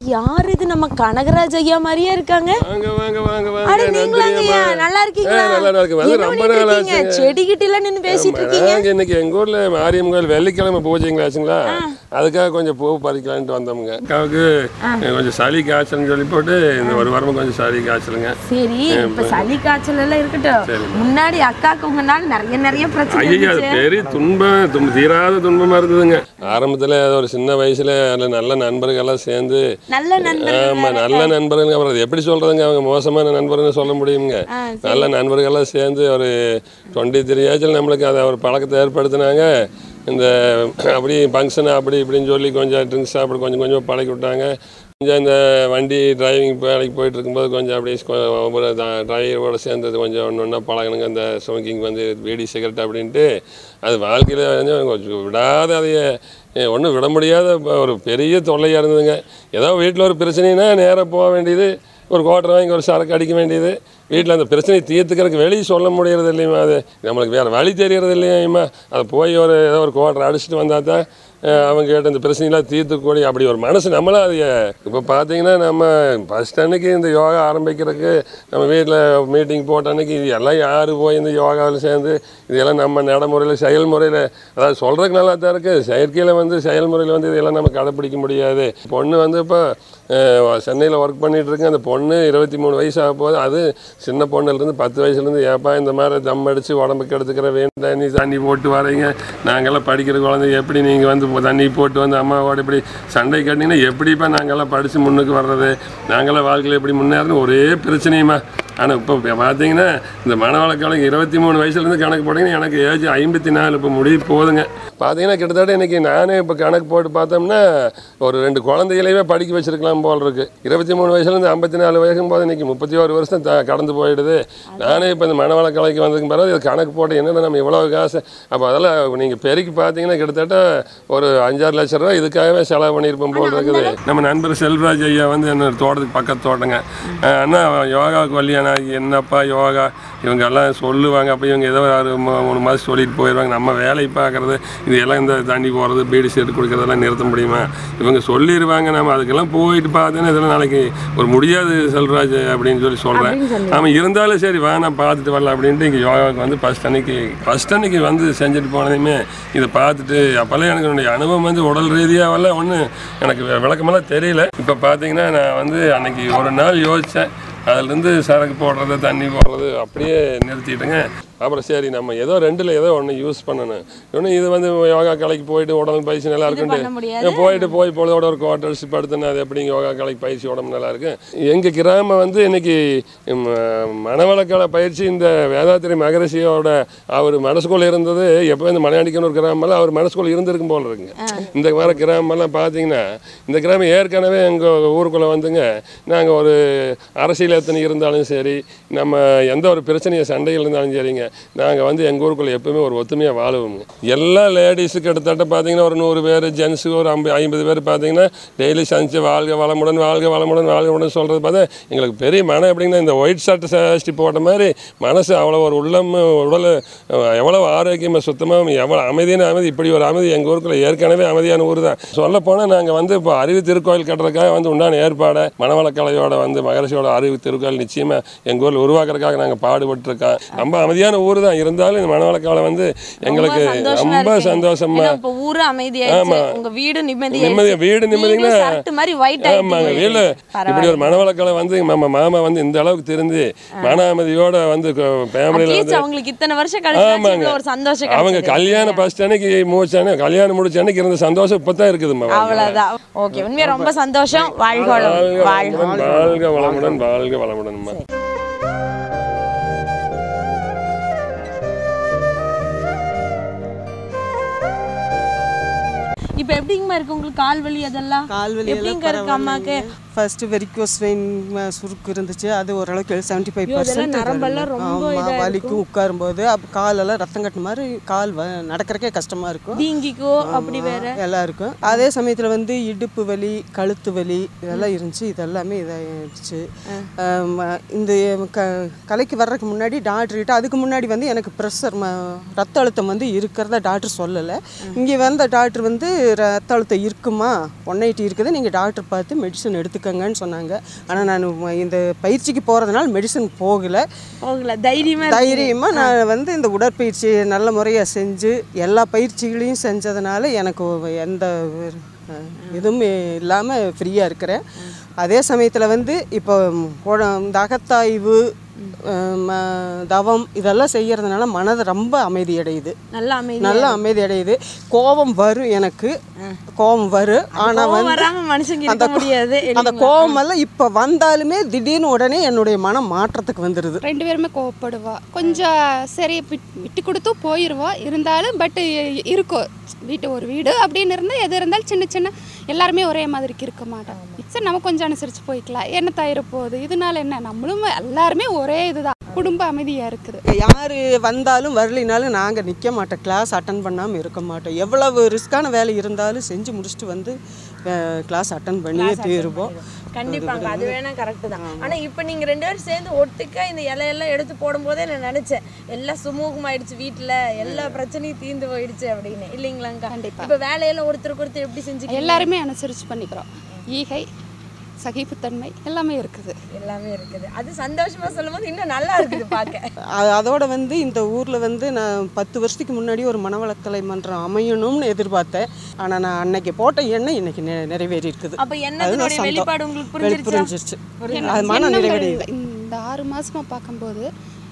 Speaker 4: யார் இது நம்ம கனகராஜ் ஐயா மாதிரியே இருக்காங்க
Speaker 7: வாங்க வாங்க வாங்க வாங்க
Speaker 4: அட நீங்களாங்க ஐயா
Speaker 7: நன்றியம்மா.
Speaker 4: நல்லா இருக்கீங்களா
Speaker 7: ஆ, நல்லா இருக்கு. வந்து
Speaker 4: என்ன
Speaker 7: ரொம்ப
Speaker 4: பண்ணிட்டு
Speaker 7: நாள்
Speaker 4: இருக்கீங்க?
Speaker 7: ஆச்சுங்க.
Speaker 4: செடி கிட்ட நின்னு பேசிட்டு இருக்கீங்க
Speaker 7: நாங்க இன்னைக்கு எங்க ஊர்ல மாரியம்மன் கோயில் வெள்ளிக்கிழமை பூஜைங்களா ஆச்சுங்களா அதுக்காக கொஞ்சம் பூ பறிக்கலான்ட்டு வந்தோமுங்க அக்காவுக்கு கொஞ்சம் சளி காய்ச்சல்னு சொல்லி போட்டு இந்த ஒரு வாரமா கொஞ்சம் சளி காய்ச்சலுங்க
Speaker 4: சரி இப்ப சளி காய்ச்சல் எல்லாம் இருக்கட்டும் முன்னாடி அக்காக்கு உங்கனால நிறைய நிறைய பிரச்சனை
Speaker 7: ஐயா அது
Speaker 4: இருந்துச்சு
Speaker 7: பெரிய துன்பம் துன்ப தீராத துன்பமா இருந்ததுங்க ஆரம்பத்துல ஒரு சின்ன வயசுல அதுல நல்ல நண்பர்கள் எல்லாம் சேர்ந்து
Speaker 4: நல்ல நண்பர்கள்
Speaker 7: ஆமா நல்ல நண்பர்கள் அப்புறம் அது எப்படி சொல்றதுங்க அவங்க மோசமான நண்பர்கள்னு சொல்ல முடியுங்க நல்ல நண்பர்கள்லாம் சேர்ந்து ஒரு டுவெண்ட்டி த்ரீ ஏஜில் நம்மளுக்கு அதை ஒரு பழக்கத்தை ஏற்படுத்தினாங்க இந்த அப்படி ஃபங்க்ஷன் அப்படி இப்படின்னு சொல்லி கொஞ்சம் ட்ரிங்க்ஸ் அப்படி கொஞ்சம் கொஞ்சம் பழக்கி விட்டாங்க கொஞ்சம் இந்த வண்டி டிரைவிங் வேலைக்கு போயிட்டு இருக்கும்போது கொஞ்சம் அப்படியே கொ- ஒவ்வொரு டிரைவரோட சேர்ந்தது கொஞ்சம் ஒன்று ஒன்றா பழகணுங்க அந்த ஸ்மோக்கிங் வந்து பீடி சிகரெட் அப்படின்ட்டு அது வாழ்க்கையில் கொஞ்சம் கொஞ்சம் விடாத அதைய ஒன்றும் விட முடியாத ப- ஒரு பெரிய தொல்லையாக இருந்ததுங்க ஏதோ வீட்டில் ஒரு பிரச்சனைனா நேராக போக வேண்டியது ஒரு குவார்டர் வாங்கி ஒரு சரக்கு அடிக்க வேண்டியது வீட்டில் அந்த பிரச்சனையை தீர்த்துக்கிறதுக்கு வெளியே சொல்ல முடியறது இல்லையுமா அது நம்மளுக்கு வேறு வழி தெரியறது இல்லையுமா அதை போய் ஒரு ஏதோ ஒரு குவார்டர் அடிச்சுட்டு வந்தால் தான் அஹ், அவங்க கேட்ட இந்த பிரச்சனையெல்லாம் தீர்த்துக்கூடிய அப்படி ஒரு மனசு நம்மளும் அது இப்போ பார்த்தீங்கன்னா நம்ம ஃபஸ்ட் அன்னைக்கு இந்த யோகா ஆரம்பிக்கிறதுக்கு நம்ம வீட்டில் மீட்டிங் போட்ட அன்னைக்கு இது எல்லாம் யார் போய் இந்த யோகாவில் சேர்ந்து இதெல்லாம் நம்ம நடைமுறையில் செயல்முறையில் அதாவது சொல்கிறதுக்கு நல்லா தான் இருக்குது செயற்கையில் வந்து செயல்முறையில் வந்து இதெல்லாம் நம்ம கடைப்பிடிக்க முடியாது பொண்ணு வந்து இப்போ சென்னையில் ஒர்க் பண்ணிட்டு இருக்கு அந்த பொண்ணு இருபத்தி மூணு வயசு ஆக போகுது அது சின்ன பொண்ணுலேருந்து பத்து வயசுலேருந்து ஏப்பா இந்த மாதிரி தம் அடித்து உடம்புக்கு எடுத்துக்கிற வேண்டாம் நீ தண்ணி போட்டு வரீங்க நாங்கெல்லாம் படிக்கிற குழந்தை எப்படி நீங்கள் வந்து இப்போ தண்ணி போட்டு வந்து அம்மாவோட இப்படி சண்டை கட்டினீங்கன்னா எப்படிப்பா நாங்கெல்லாம் படித்து முன்னுக்கு வர்றது நாங்கெல்லாம் வாழ்க்கையில் எப்படி முன்னேறணும் ஒரே பிரச்சனையுமா ஆனால் இப்போ பார்த்தீங்கன்னா இந்த மனவளக்கலைக்கு இருபத்தி மூணு வயசுலேருந்து கணக்கு போட்டிங்கன்னா எனக்கு ஏஜ் ஐம்பத்தி நாலு இப்போ முடிய போகுதுங்க பார்த்தீங்கன்னா கிட்டத்தட்ட இன்னைக்கு நானே இப்போ கணக்கு போட்டு பார்த்தோம்னா ஒரு ரெண்டு குழந்தைகளையே படிக்க வச்சிருக்கலாம் போல் இருக்கு இருபத்தி மூணு வயசுலேருந்து ஐம்பத்தி நாலு வயசும் போது இன்னைக்கு முப்பத்தி ஒரு வருஷம் த- கடந்து போயிடுது நானே இப்போ இந்த மனவளக்கலைக்கு வந்ததுக்கு பிறகு இது கணக்கு போட்டு என்னென்ன நம்ம இவ்வளோ காசு அப்போ அதெல்லாம் நீங்கள் பெருக்கி பார்த்தீங்கன்னா கிட்டத்தட்ட ஒரு அஞ்சாறு லட்ச ரூபா இதுக்காகவே செலவு பண்ணியிருப்போம் போல் இருக்குது நம்ம நண்பர் செல்வராஜ் ஐயா வந்து என்ன தோட்டத்துக்கு பக்கத்து தோட்டங்க அஹ் அண்ணா யோகாவுக்கு வழியாண்ணா என்னப்பா யோகா இவங்க எல்லாம் சொல்லுவாங்க அப்போ இவங்க ஏதோ ஒரு மூ- மூணு மாதம் சொல்லிட்டு போயிடுவாங்க நம்ம வேலை பார்க்குறது இது எல்லாம் இந்த தண்ணி போகிறது பீடி சீட்டு குடிக்கிறதெல்லாம் நிறுத்த முடியுமா இவங்க சொல்லிடுவாங்க நம்ம அதுக்கெல்லாம் போயிட்டு பார்த்தீங்கன்னா இதெல்லாம் நாளைக்கு ஒரு முடியாது செல்வராஜ் அப்படின்னு சொல்லி சொல்கிறேன் ஆமாம் இருந்தாலும் சரி வா நான் பார்த்துட்டு வரலாம் அப்படின்ட்டு இங்கே யோகாவுக்கு வந்து ஃபஸ்ட் அன்னைக்கு ஃபஸ்ட் அன்னைக்கு வந்து செஞ்சுட்டு போனதையுமே இதை பார்த்துட்டு அப்போல்லாம் எனக்கு என்னுடைய அனுபவம் வந்து உடல் ரீதியாகலாம் ஒன்றும் எனக்கு வி- விளக்கமெல்லாம் தெரியல இப்போ பார்த்தீங்கன்னா நான் வந்து அன்னைக்கு ஒரு நாள் யோசித்தேன் அதுலேருந்து சரக்கு போடுறது தண்ணி போடுறது அப்படியே நிறுத்திட்டுங்க அப்புறம் சரி நம்ம ஏதோ ரெண்டில் ஏதோ ஒன்று யூஸ் பண்ணணும் இன்னும் இது வந்து யோகா கலைக்கு போயிட்டு உடம்பு பயிற்சி நல்லா
Speaker 4: பண்ண
Speaker 7: இருக்குன்ட்டு
Speaker 4: முடியாது.
Speaker 7: போயிட்டு போய் பொழுதோட ஒரு குவார்டர்ஸ் படுத்துனா அது எப்படி யோகா கலைக்கு பயிற்சி உடம்பு நல்லா இருக்கு எங்கள் கிராமம் வந்து இன்னைக்கு ம- மனவளக்கலை பயிற்சி இந்த வேதாத்திரி மகரிஷியோட அவர் மனசுக்குள்ள இருந்தது எப்போ இந்த மலையாளிக்கன்னு ஒரு கிராமம் அவர் மனசுக்குள்ள இருந்திருக்கும் போல இருக்குங்க இந்த மாதிரி கிராமம்லாம் பார்த்தீங்கன்னா இந்த கிராமம் ஏற்கனவே எங்கள் ஊருக்குள்ளே வந்துங்க நாங்கள் ஒரு அரசியல் எத்தனை இருந்தாலும் சரி நம்ம எந்த ஒரு பிரச்சனையை சண்டைகள் இருந்தாலும் சரிங்க நாங்கள் வந்து எங்கள் ஊருக்குள்ளே எப்பவுமே ஒரு ஒத்துமையாக வாழுவோங்க எல்லா லேடிஸு கிட்டத்தட்ட பார்த்தீங்கன்னா ஒரு நூறு பேர் ஜென்ஸு ஒரு ஐம்பது ஐம்பது பேர் பார்த்தீங்கன்னா டெய்லி சந்திச்சு வாழ்க வளமுடன் வாழ்க வளமுடன் வாழ்க வளமுடன் சொல்கிறது பார்த்தா எங்களுக்கு பெரிய மனம் எப்படிங்கன்னா இந்த ஒயிட் ஷர்ட் சாஸ்டி போட்ட மாதிரி மனசு அவ்வளோ ஒரு உள்ளம் உடல் எவ்வளோ ஆரோக்கியமாக சுத்தமாக எவ்வளோ அமைதியான அமைதி இப்படி ஒரு அமைதி எங்கள் ஊருக்குள்ள ஏற்கனவே அமைதியான ஊர் தான் சொல்ல போனால் நாங்கள் வந்து இப்போ அறிவு திருக்கோயில் கட்டுறதுக்காக வந்து உண்டான ஏற்பாடை மணவளக்கலையோட வந்து மகரிஷியோட அறிவு திருக்கோயில் நிச்சயமாக எங்கள் ஊரில் உருவாக்குறதுக்காக நாங்கள் பாடுபட்டுருக்கோம் ரொம்ப அமைதியான ஊர் தான் இருந்தாலும் இந்த மணவளக்கலை வந்து எங்களுக்கு
Speaker 4: சந்தோஷமா
Speaker 7: ரொம்ப
Speaker 4: இருக்கு.
Speaker 7: சந்தோஷமா
Speaker 4: ஏன்னா இப்ப ஊரு அமைதியாயிடுச்சு
Speaker 7: ஆமா.
Speaker 4: உங்க வீடு
Speaker 7: நிம்மதி
Speaker 4: நிம்மதியா
Speaker 7: வீடு நிம்மதிங்கன்னா
Speaker 4: சரட்டு மாதிரி white
Speaker 7: ஆமாங்க
Speaker 4: ஆயிட்டீங்க.
Speaker 7: வீடு இப்படி ஒரு மனவளக்கலை வந்து நம்ம மாமா வந்து இந்த அளவுக்கு தெரிஞ்சு மன அமைதியோட வந்து ஃபேமிலியில்
Speaker 4: Atleast
Speaker 7: வந்து
Speaker 4: அவங்களுக்கு இத்தனை வருஷம் கழிச்சு
Speaker 7: ஆமாங்க.
Speaker 4: இவ்வளவு ஒரு சந்தோஷம்
Speaker 7: அவங்க
Speaker 4: கிடைச்சது.
Speaker 7: கல்யாணம் ஃபர்ஸ்ட் அன்னைக்கு முடிச்சானே கல்யாணம் முடிச்ச அன்னைக்கு இருந்த சந்தோஷம் இப்போ தான் இருக்குதும்மா
Speaker 4: அவ்வளவுதான் ஓகே உண்மையா ரொம்ப சந்தோஷம் வாழ்க வளமுடன். வாழ்க
Speaker 7: வளமுடன் வாழ்க வளமுடன் வாழ்க வளமுடன்மா
Speaker 4: இப்ப எப்படிங்கம்மா இருக்கு உங்களுக்கு கால் வலி அதெல்லாம்
Speaker 8: கால் வலி
Speaker 4: எப்படிங்க இருக்கு அம்மாக்கு
Speaker 8: ஃபர்ஸ்ட் வெரிக்கோஸ் வெயின் சுருக்கு இருந்துச்சு அது ஓரளவுக்கு செவன்டி ஃபைவ்
Speaker 4: ஐயோ, அதெல்லாம் நரம்பெல்லாம் ரொம்ப இதா
Speaker 8: வலிக்கும் உட்காரும்போது அப்போ காலெல்லாம் ரத்தம் கட்டு மாதிரி கால் வ நடக்கிறக்கே கஷ்டமா இருக்கும்
Speaker 4: வீங்கிக்கோ அப்படி வேற
Speaker 8: எல்லாம் இருக்கும் அதே சமயத்தில் வந்து இடுப்பு வலி கழுத்து வலி இதெல்லாம் இருந்துச்சு இதெல்லாமே இதாகிடுச்சு இந்த க கலைக்கு வர்றதுக்கு முன்னாடி டாக்டர் கிட்ட அதுக்கு முன்னாடி வந்து எனக்கு ப்ரெஷர் ரத்த அழுத்தம் வந்து இருக்கிறதா டாக்டர் சொல்லலை இங்கே வந்த டாக்டர் வந்து ரத்த அழுத்தம் இருக்குமா ஒன் எயிட்டி இருக்குது நீங்கள் டாக்டர் பார்த்து மெடிசன் எடுத்துக்க எடுத்துக்கங்கன்னு சொன்னாங்க ஆனால் நான் இந்த பயிற்சிக்கு போகிறதுனால மெடிசன் போகலை
Speaker 4: போகல தைரியமா
Speaker 8: தைரியமாக நான் வந்து இந்த உடற்பயிற்சி நல்ல முறையாக செஞ்சு எல்லா பயிற்சிகளையும் செஞ்சதுனால எனக்கு எந்த அஹ், இதுவும் இல்லாமல் ஃப்ரீயாக இருக்கிறேன் அதே சமயத்தில் வந்து இப்போ உட- இந்த அகத்தாய்வு அஹ், ம- தவம் இதெல்லாம் செய்யறதுனால மனது ரொம்ப அமைதி அடையுது
Speaker 4: நல்லா அமைதி
Speaker 8: நல்ல அமைதி அடையுது கோபம் வரும் எனக்கு கோபம் வரும் ஆனால்
Speaker 4: கோவம்
Speaker 8: வந்து
Speaker 4: வராம மனுஷங்க
Speaker 8: அந்த
Speaker 4: இருக்க முடியாது
Speaker 8: அந்த கோபம் எல்லாம் இப்போ வந்தாலுமே திடீர்னு உடனே என்னுடைய மனம் மாற்றத்துக்கு வந்துடுது
Speaker 9: ரெண்டு பேருமே கோவப்படுவா கொஞ்சம் சரி விட்- விட்டு கொடுத்து போயிடுவோம் இருந்தாலும் பட் இருக்கும் வீட்டு ஒரு வீடு அப்படின்னு இருந்தால் எது இருந்தாலும் சின்ன சின்ன எல்லாருமே ஒரே மாதிரிக்கு இருக்க மாட்டோம் சரி நம்ம கொஞ்சம் அனுசரித்து போய்க்கலாம் என்ன தயிர போகுது இதனால என்ன நம்மளும் எல்லாருமே ஒரே இதுதான் குடும்ப அமைதியாக இருக்குது
Speaker 8: யார் வந்தாலும் வரலினாலும் நாங்கள் நிற்க மாட்டோம் கிளாஸ் அட்டன் பண்ணாமல் இருக்க மாட்டோம் எவ்வளவு ரிஸ்க்கான வேலை இருந்தாலும் செஞ்சு முடிச்சுட்டு வந்து கிளாஸ் அட்டன் பண்ணியே தீருவோம்
Speaker 4: கண்டிப்பாங்க அது வேணா கரெக்ட் தான் ஆனா இப்போ நீங்க ரெண்டு பேரும் சேர்ந்து ஒட்டுக்கா இந்த இலையெல்லாம் எடுத்து போடும்போதே நான் நினைச்சேன் எல்லாம் சுமூகமாயிடுச்சு வீட்ல எல்லா பிரச்சனையும் தீர்ந்து போயிடுச்சு அப்படின்னு இல்லைங்களாங்க
Speaker 9: கண்டிப்பா.
Speaker 4: இப்போ வேலையெல்லாம் ஒருத்தருக்கு ஒருத்தர் எப்படி செஞ்சு
Speaker 9: எல்லாருமே அனுசரித்து பண்ணிக்கிறோம் ஈகை சகிப்புத்தன்மை எல்லாமே இருக்குது
Speaker 4: எல்லாமே இருக்குது அது சந்தோஷமா சொல்லும்போது இன்னும் நல்லா இருக்குது பார்க்க
Speaker 8: அ- அதோட வந்து இந்த ஊரில் வந்து நான் பத்து வருஷத்துக்கு முன்னாடி ஒரு மனவளக்கலை மன்றம் அமையணும்னு எதிர்பார்த்தேன் ஆனால் நான் அன்னைக்கு போட்ட எண்ணம் இன்னைக்கு நெ- நிறைவேறி இருக்குது
Speaker 4: அப்ப எண்ணத்தினுடைய
Speaker 8: சந்தோ-
Speaker 4: வெளிப்பாடு உங்களுக்கு
Speaker 8: வெளி-
Speaker 4: புரிஞ்சிருச்சா
Speaker 8: புரிஞ்சிருச்சு அது மன நிறைவடையுது
Speaker 9: எண்ணங்கள் இந்த ஆறு மாசமா பார்க்கும்போது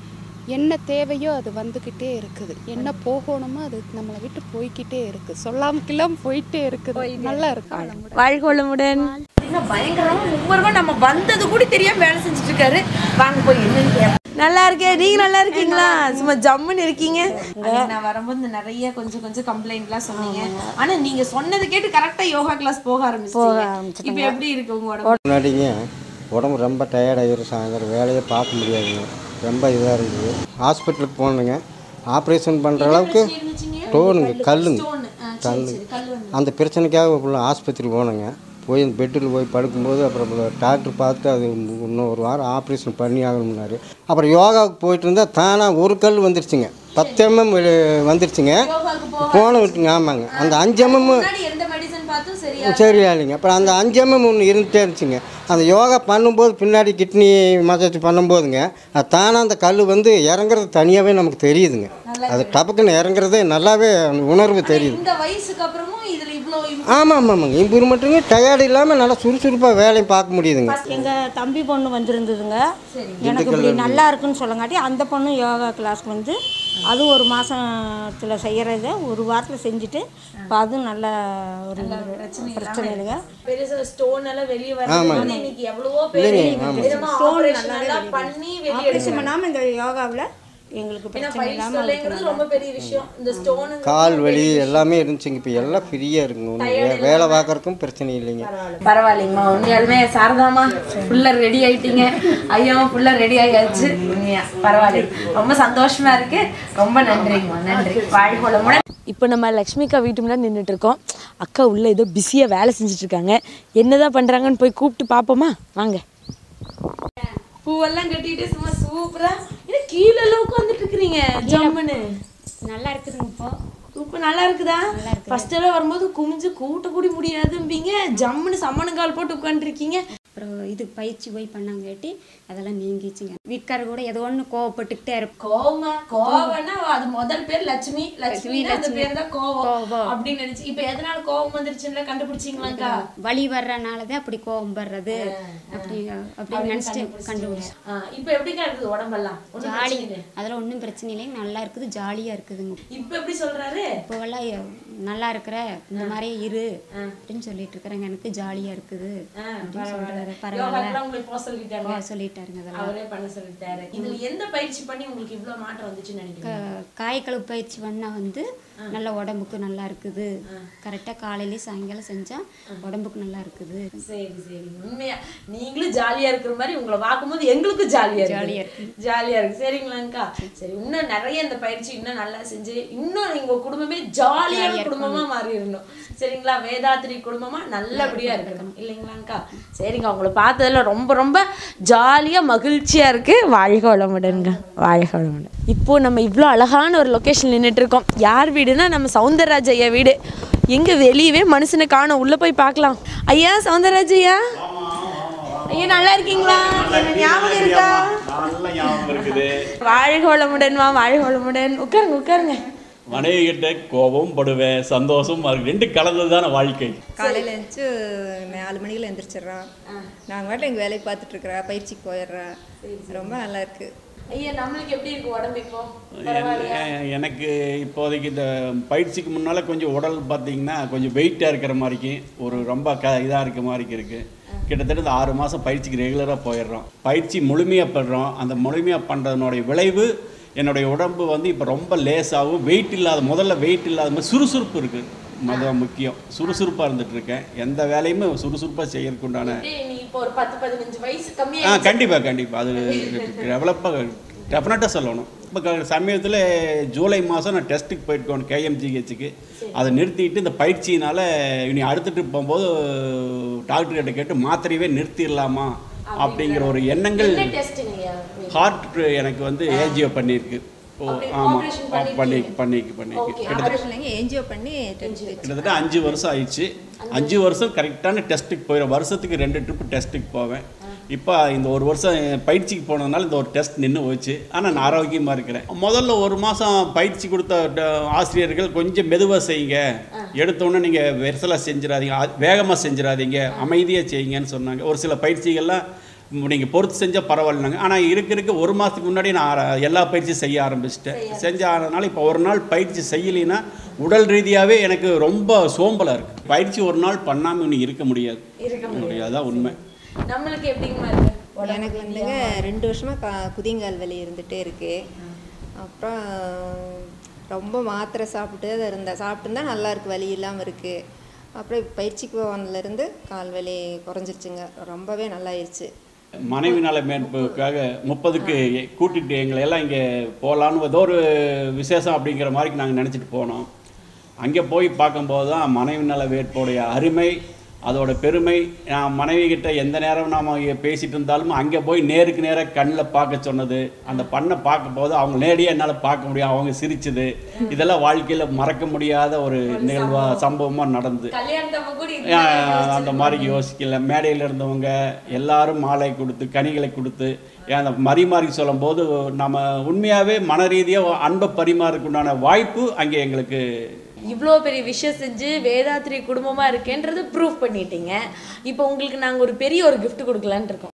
Speaker 9: என்ன தேவையோ அது வந்துக்கிட்டே இருக்குது என்ன போகணுமோ அது நம்மளை விட்டு போய்க்கிட்டே இருக்கு சொல்லாமக்கெல்லாம் போயிட்டே இருக்குது நல்லா இருக்கு
Speaker 4: வாழ்க வளமுடன் பயங்கரமா ஒவ்வொருவரும் நம்ம வந்தது கூட தெரியாம வேலை செஞ்சுட்டு இருக்காரு வாங்க போய் என்னன்னு கேப்போம். நல்லா இருக்கேன் நீங்க நல்லா இருக்கீங்களா சும்மா ஜம்முன்னு இருக்கீங்க நான் வரும்போது நிறைய கொஞ்சம் கொஞ்சம் கம்ப்ளைண்ட்லாம் சொன்னீங்க ஆனா நீங்க சொன்னது கேட்டு கரெக்டா யோகா கிளாஸ் போக ஆரம்பிச்சிட்டீங்க இப்போ எப்படி இருக்கு உங்க உடம்பு
Speaker 10: முன்னாடிங்க உடம்பு ரொம்ப டயர்டாகிடும் சாயந்தரம் வேலையை பார்க்க முடியாதுங்க ரொம்ப இதாக இருந்தது ஹாஸ்பிட்டலுக்கு போனேங்க ஆப்ரேஷன் பண்ணுற அளவுக்கு டோனுங்க கல்லுங்க கல் அந்த பிரச்சனைக்காக உள்ள ஆஸ்பத்திரி போனேங்க போய் அந்த பெட்டில் போய் படுக்கும்போது அப்புறம் டாக்டர் பார்த்து அது இன்னும் ஒரு வாரம் ஆப்ரேஷன் பண்ணி ஆகணும்னாரு அப்புறம் யோகாவுக்கு போயிட்டு இருந்தால் தானாக ஒரு கல் வந்துருச்சுங்க பத்து எம்எம் வந்துருச்சுங்க போன விட்டுங்க ஆமாங்க அந்த அஞ்சு எம்எம்
Speaker 4: எந்த மெடிசன் பார்த்தும் சரி
Speaker 10: சரியா இல்லைங்க அப்புறம் அந்த அஞ்செம்எம் ஒன்று இருந்துகிட்டே இருந்துச்சுங்க அந்த யோகா பண்ணும்போது பின்னாடி கிட்னி மசாஜ் பண்ணும்போதுங்க அது தானாக அந்த கல் வந்து இறங்குறது தனியாகவே நமக்கு தெரியுதுங்க அது டபக்குன்னு இறங்குறதே நல்லாவே அந்த உணர்வு தெரியுது
Speaker 4: இந்த வயசுக்கு அப்புறமும் இதுல இவ்வளோ
Speaker 10: ஆமாம் ஆமாங்க இம்ப்ரூவ்மெண்ட்டுங்க டயர்டு இல்லாமல் நல்லா சுறுசுறுப்பாக வேலையும் பார்க்க முடியுதுங்க
Speaker 11: எங்கள் தம்பி பொண்ணு வந்திருந்ததுங்க எனக்கு இப்படி நல்லா இருக்குன்னு சொல்லங்காட்டி அந்த பொண்ணு யோகா கிளாஸ்க்கு வந்து அது ஒரு மாதத்தில் செய்கிறத ஒரு வாரத்தில் செஞ்சுட்டு இப்போ அதுவும் நல்ல ஒரு பிரச்சனை இல்லைங்க
Speaker 4: பெருசா ஸ்டோன் எல்லாம் வெளியே
Speaker 10: ஆமாங்க.
Speaker 4: வருது இன்னைக்கு எவ்வளவோ பேர்
Speaker 10: இல்லைங்க, ஆமாங்க.
Speaker 4: ஆபரேஷன் எல்லாம் பண்ணி வெளியே
Speaker 11: ஆப்ரேஷன் பண்ணாமல் இந்த யோகாவில் எங்களுக்கு
Speaker 4: ஏன்னா
Speaker 11: பிரச்சனை
Speaker 4: பைல்ஸ்
Speaker 11: இல்லாமல்
Speaker 4: தொல்லைங்கிறது ரொம்ப பெரிய விஷயம் இந்த ஸ்டோனு
Speaker 10: கால் வலி எல்லாமே இருந்துச்சுங்க இப்போ எல்லாம் ஃப்ரீயாக இருக்குங்க ஒன்றும் வே- வேலை பார்க்கறதுக்கும் பிரச்சனை இல்லைங்க
Speaker 4: பரவாயில்லைங்கம்மா உண்மையாலுமே சாரதாமா ஃபுல்லா ரெடி ஆயிட்டீங்க ஐயாவும் ஃபுல்லா ரெடி ஆயாச்சு உண்மையா பரவாயில்லை ரொம்ப சந்தோஷமா இருக்கு ரொம்ப நன்றிங்கம்மா நன்றி வாழ்கோளமுடன் இப்போ நம்ம லக்ஷ்மிக்கா வீட்டு முன்னாடி நின்றுட்டு இருக்கோம் அக்கா உள்ள ஏதோ பிஸியாக வேலை செஞ்சுட்டு இருக்காங்க என்னதான் பண்றாங்கன்னு போய் கூப்பிட்டு பார்ப்போமா வாங்க பூவெல்லாம் கட்டிட்டு சும்மா சூப்பரா இது கீழே எல்லாம் உட்காந்துட்டு இருக்கிறீங்க ஜம்முன்னு
Speaker 11: நல்லா இருக்குதுங்க இப்போ
Speaker 4: இப்போ நல்லா இருக்குதா ஃபர்ஸ்ட் எல்லாம் வரும்போது குமிஞ்சு கூட்ட கூடி முடியாதும்பீங்க ஜம்முன்னு சம்மணுங்கால் போட்டு உட்காந்துருக்கீங்க
Speaker 11: அப்புறம் இது பயிற்சி போய் பண்ணாங்காட்டி அதெல்லாம் நீங்கிச்சுங்க வீட்டுக்காரர் கூட ஏதோ ஒன்று கோவப்பட்டுக்கிட்டே இருப்போம்
Speaker 4: கோவமா கோவம்னா அது முதல் பேர் லட்சுமி லட்சுமி அந்த பேர் தான் கோவம் அப்படின்னு நினைச்சு இப்போ எதனால கோவம் வந்துருச்சுன்னு கண்டுபிடிச்சீங்களாக்கா
Speaker 11: வலி வர்றனால தான் அப்படி கோவம் வர்றது அப்படி அப்படின்னு நினச்சிட்டு கண்டுபிடிச்சோம்
Speaker 4: இப்போ எப்படிக்கா இருக்குது உடம்பெல்லாம் ஒண்ணும்
Speaker 11: ஜாலி
Speaker 4: பிரச்சனை இல்ல.
Speaker 11: அதெல்லாம் ஒன்றும் பிரச்சனை இல்லைங்க நல்லா இருக்குது ஜாலியாக இருக்குதுங்க
Speaker 4: இப்போ எப்படி சொல்றாரு
Speaker 11: இப்போவெல்லாம் எ- நல்லா இருக்கிற இந்த மாதிரி இரு அப்படின்னு சொல்லிட்டு இருக்கிறேங்க எனக்கு ஜாலியாக இருக்குது அப்படின்னு சொல்கிறாரு பரவாயில்ல
Speaker 4: யோகாக்கெல்லாம் உங்களுக்கு போக சொல்லிட்டாங்க
Speaker 11: போக சொல்லிட்டாருங்க அதெல்லாம்
Speaker 4: அவரே பண்ண சொல்லிட்டாரு இதுல எந்த பயிற்சி பண்ணி உங்களுக்கு இவ்வளவு மாற்றம் வந்துச்சுன்னு நினைக்கிறீங்க
Speaker 11: க- காய்கழுவு பயிற்சி பண்ணால் வந்து நல்ல உடம்புக்கு நல்லா இருக்குது கரெக்டாக காலையிலேயே சாயங்காலம் செஞ்சால் உடம்புக்கு நல்லா இருக்குது
Speaker 4: சரி சரி உண்மையா நீங்களும் ஜாலியா இருக்கிற மாதிரி உங்களை பார்க்கும்போது எங்களுக்கும் ஜாலியா இருக்கு
Speaker 11: ஜாலியா இருக்கு.
Speaker 4: ஜாலியா இருக்கு சரிங்களாங்கக்கா சரி இன்னும் நிறைய இந்த பயிற்சி இன்னும் நல்லா செஞ்சு இன்னும் நீங்க குடும்பமே ஜாலியான குடும்பமா மாறிடணும் சரிங்களா வேதாத்திரி குடும்பமா நல்லபடியா இருக்கணும் இல்லைங்களாங்கக்கா சரிங்க உங்களை பார்த்ததுல ரொம்ப ரொம்ப ஜாலியா மகிழ்ச்சியா இருக்கு வாழ்க வளமுடன்ங்க வாழ்க வளமுடன் இப்போ நம்ம இவ்வளோ அழகான ஒரு லொக்கேஷன் நின்றுட்டு இருக்கோம் யார் வீடுனா நம்ம சவுந்தரராஜ் ஐயா வீடு எங்க வெளியவே மனுஷனை காணோம் உள்ள போய் பார்க்கலாம் ஐயா சவுந்தரராஜ் ஐயா ஐயா நல்லா இருக்கீங்களா என்ன ஞாபகம் இருக்கா
Speaker 12: நல்ல ஞாபகம் இருக்குது
Speaker 4: வாழ்க வளமுடன் வா வாழ்க வளமுடன் உட்காருங்க உட்காருங்க
Speaker 12: மனைவி கிட்ட கோபம் படுவேன் சந்தோஷம் அது ரெண்டு கலந்தது தானே வாழ்க்கை
Speaker 13: காலையில் எழுந்துச்சு நாலு மணிக்கு எழுந்திரிச்சிடுறோம் நாங்கள் வாட்டில் எங்கள் வேலையை பார்த்துட்டு இருக்கிறோம் பயிற்சிக்கு போயிடுறோம் ரொம்ப நல்லா இருக்குது
Speaker 4: ஐயா நம்மளுக்கு எப்படி இருக்கு உடம்பு இப்போ பரவாயில்லையா
Speaker 12: என்- எனக்கு இப்போதைக்கு இந்த பயிற்சிக்கு முன்னால் கொஞ்சம் உடல் பார்த்தீங்கன்னா கொஞ்சம் வெயிட்டாக இருக்கிற மாதிரிக்கு ஒரு ரொம்ப க இதாக இருக்க மாதிரி இருக்குது கிட்டத்தட்ட இந்த ஆறு மாதம் பயிற்சிக்கு ரெகுலராக போயிடுறோம் பயிற்சி முழுமையாக பெறுறோம் அந்த முழுமையாக பண்ணுறதுனுடைய விளைவு என்னுடைய உடம்பு வந்து இப்போ ரொம்ப லேசாகவும் வெயிட் இல்லாத முதல்ல வெயிட் இல்லாத மாதிரி சுறுசுறுப்பு இருக்குது மொதல் முக்கியம் சுறுசுறுப்பாக இருந்துட்டு இருக்கேன் எந்த வேலையுமே சுறுசுறுப்பாக செய்யறதுக்கு உண்டான
Speaker 4: அப்படியே நீ இப்போ ஒரு பத்து பதினஞ்சு வயசு
Speaker 12: ஆ
Speaker 4: கம்மியா
Speaker 12: கண்டிப்பாக கண்டிப்பாக அது டெவலப்பாக டெஃபினட்டாக சொல்லணும் இப்போ சமயத்தில் ஜூலை மாதம் நான் டெஸ்ட்டுக்கு போயிட்டு கேஎம்ஜிஹெச்சுக்கு அதை நிறுத்திட்டு இந்த பயிற்சியினால் இனி அடுத்த ட்ரிப் போகும்போது டாக்டர் கிட்ட கேட்டு மாத்திரையவே நிறுத்திடலாமா அப்படிங்கிற ஒரு எண்ணங்கள்
Speaker 4: என்ன டெஸ்ட்டுங்க ஐயா
Speaker 12: ஹார்ட் எனக்கு வந்து ஏஜியோ பண்ணியிருக்கு ஓ
Speaker 4: அப்படி
Speaker 12: ஆமாம்
Speaker 4: operation
Speaker 12: பண்ணி
Speaker 4: பண்ணிருக்கீங்க?
Speaker 12: பண்ணிக்கு பண்ணிக்கு
Speaker 4: Okay.
Speaker 12: கிட்டத்தட்ட
Speaker 13: ஆப்ரேஷன் இல்லைங்க என்ஜிஓ பண்ணி டென்த்
Speaker 12: கிட்டத்தட்ட அஞ்சு வருஷம் ஆயிடுச்சு அஞ்சு வருஷம் கரெக்டான டெஸ்ட்டுக்கு போயிடும் வருஷத்துக்கு ரெண்டு ட்ரிப்பு டெஸ்ட்டுக்கு போவேன் இப்போ இந்த ஒரு வருஷம் பயிற்சிக்கு போனதுனால இந்த ஒரு டெஸ்ட் நின்று போச்சு ஆனால் நான் ஆரோக்கியமாக இருக்கிறேன் முதல்ல ஒரு மாதம் பயிற்சி கொடுத்த ட- ஆசிரியர்கள் கொஞ்சம் மெதுவாக செய்யுங்க எடுத்தோடனே நீங்கள் வெரசலாக செஞ்சிடாதீங்க வேகமாக செஞ்சிடாதீங்க அமைதியாக செய்யுங்கன்னு சொன்னாங்க ஒரு சில பயிற்சிகள்லாம் நீங்கள் பொறுத்து செஞ்சால் பரவாயில்லனாங்க ஆனால் இருக்க இருக்க ஒரு மாதத்துக்கு முன்னாடி நான் ஆர- எல்லா பயிற்சியும் செய்ய ஆரம்பிச்சிட்டேன் செஞ்ச ஆனதுனால இப்போ ஒரு நாள் பயிற்சி செய்யலைன்னா உடல் ரீதியாகவே எனக்கு ரொம்ப சோம்பலாக இருக்குது பயிற்சி ஒரு நாள் பண்ணாமல் இன்னும் இருக்க முடியாது
Speaker 4: இருக்க முடியாது.
Speaker 12: முடியாது அதான் உண்மை
Speaker 4: நம்மளுக்கு எப்படிங்கம்மா இருக்கு உடம்பு
Speaker 13: எனக்கு வந்துங்க ரெண்டு வருஷமாக கா குதிங்கால் வலி இருந்துகிட்டே இருக்கு அப்புறம் ரொம்ப மாத்திரை சாப்பிட்டு அது இருந்த சாப்பிட்டு தான் நல்லா இருக்கு வலி இல்லாமல் இருக்குது அப்புறம் இப்ப பயிற்சிக்கு போனதுலேருந்து கால் வலி குறைஞ்சிருச்சுங்க ரொம்பவே நல்லாயிருச்சு
Speaker 12: மனைவி நல மேற்புக்காக முப்பதுக்கு கூட்டிகிட்டு எங்களை எல்லாம் இங்கே போகலான்னு ஏதோ ஒரு விசேஷம் அப்படிங்கிற மாதிரி நாங்கள் நினச்சிட்டு போனோம் அங்கே போய் பார்க்கும்போது தான் மனைவி நல வேட்புடைய அருமை அதோட பெருமை நான் மனைவி கிட்ட எந்த நேரம் நாம் பேசிட்டு இருந்தாலும் அங்கே போய் நேருக்கு நேராக கண்ணில் பார்க்க சொன்னது அந்த பண்ணை பார்க்கும் போது அவங்க நேரடியாக என்னால் பார்க்க முடியும் அவங்க சிரிச்சது இதெல்லாம் வாழ்க்கையில் மறக்க முடியாத ஒரு நிகழ்வாக சம்பவமாக நடந்து
Speaker 4: கல்யாணத்தப்ப கூட இது
Speaker 12: ஆஹ் அந்த மாதிரி யோசிக்கல மேடையில் இருந்தவங்க எல்லாரும் மாலை கொடுத்து கனிகளை கொடுத்து ஏன் அந்த மறிமாறி சொல்லும்போது நம்ம உண்மையாகவே மன ரீதியாக அன்பை பரிமாறக்குண்டான வாய்ப்பு அங்கே எங்களுக்கு
Speaker 4: இவ்வளோ பெரிய விஷயம் செஞ்சு வேதாத்ரி குடும்பமா இருக்கேன்றது ப்ரூவ் பண்ணிட்டீங்க இப்போ உங்களுக்கு நாங்க ஒரு பெரிய ஒரு gift கொடுக்கலான்னு இருக்கோம்